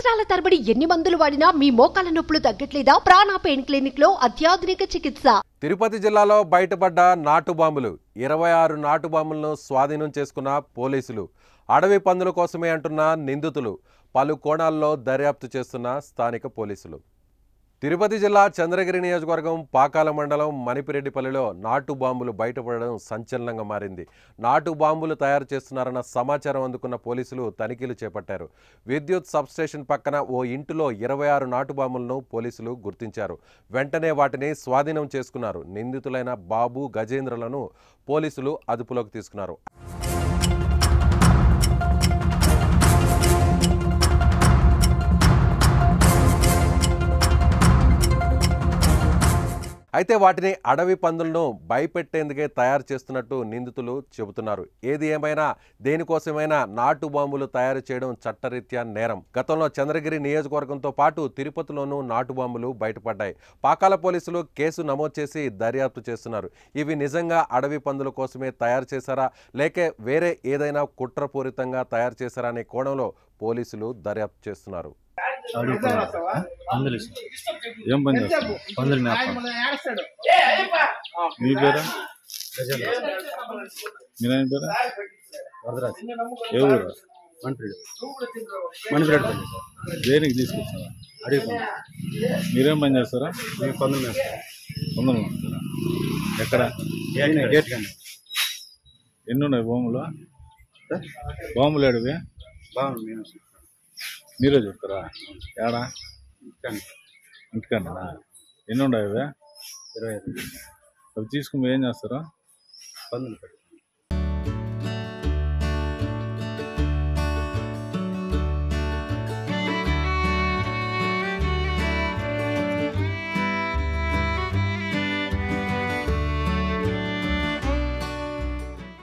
సంవత్సరాల తరబడి ఎన్ని మందులు వాడినా మీ మోకాల నొప్పులు తగ్గట్లేదా ప్రాణ పెయిన్ క్లినిక్ లో అత్యాధునిక చికిత్స తిరుపతి జిల్లాలో బయటపడ్డ నాటు బాంబులు ఇరవై ఆరు నాటు బాంబులను స్వాధీనం చేసుకున్న పోలీసులు అడవి పందుల కోసమే అంటున్న నిందితులు పలు కోణాల్లో దర్యాప్తు చేస్తున్న స్థానిక పోలీసులు తిరుపతి జిల్లా చంద్రగిరి నియోజకవర్గం పాకాల మండలం మణిపిరెడ్డిపల్లిలో నాటు బాంబులు బయటపడడం సంచలనంగా మారింది నాటు బాంబులు తయారు చేస్తున్నారన్న సమాచారం అందుకున్న పోలీసులు తనిఖీలు చేపట్టారు విద్యుత్ సబ్స్టేషన్ పక్కన ఓ ఇంటిలో ఇరవై ఆరు నాటు బాంబులను పోలీసులు గుర్తించారు వెంటనే వాటిని స్వాధీనం చేసుకున్నారు నిందితులైన బాబు గజేంద్రలను పోలీసులు అదుపులోకి తీసుకున్నారు అయితే వాటిని అడవి పందులను భయపెట్టేందుకే తయారు చేస్తున్నట్టు నిందితులు చెబుతున్నారు ఏది ఏమైనా దేనికోసమైనా నాటు బాంబులు తయారు చేయడం చట్టరీత్యా నేరం గతంలో చంద్రగిరి నియోజకవర్గంతో పాటు తిరుపతిలోనూ నాటు బాంబులు బయటపడ్డాయి పాకాల పోలీసులు కేసు నమోదు చేసి దర్యాప్తు చేస్తున్నారు ఇవి నిజంగా అడవి పందుల కోసమే తయారు చేశారా లేక వేరే ఏదైనా కుట్రపూరితంగా తయారు చేశారా అనే కోణంలో పోలీసులు దర్యాప్తు చేస్తున్నారు పందులు ఏం పని చేస్తావు పందులు మేపం మీ పేరా మీ నాయన పేరా వరదరాజు ఏ ఊరు మణిపిరెడ్డి మణిపిరెడ్డి పల్లి దేనికి తీసుకొచ్చారా అడిగి పండు మీరేం పని చేస్తారా మేము పందులు మేస్తాం పందులు మేపుతారా? ఎక్కడ గేట్ గేట్ కానీ ఎన్ని ఉన్నాయి భూములు భూములు ఏడవి బాగుంది మేము మీరే చెప్తారా ఏడా కానీ ఇంటికన్నా ఎన్ని ఉన్నాయి అవి ఇరవై ఐదు అవి తీసుకుని మీరు ఏం చేస్తారా పందులు పెట్టి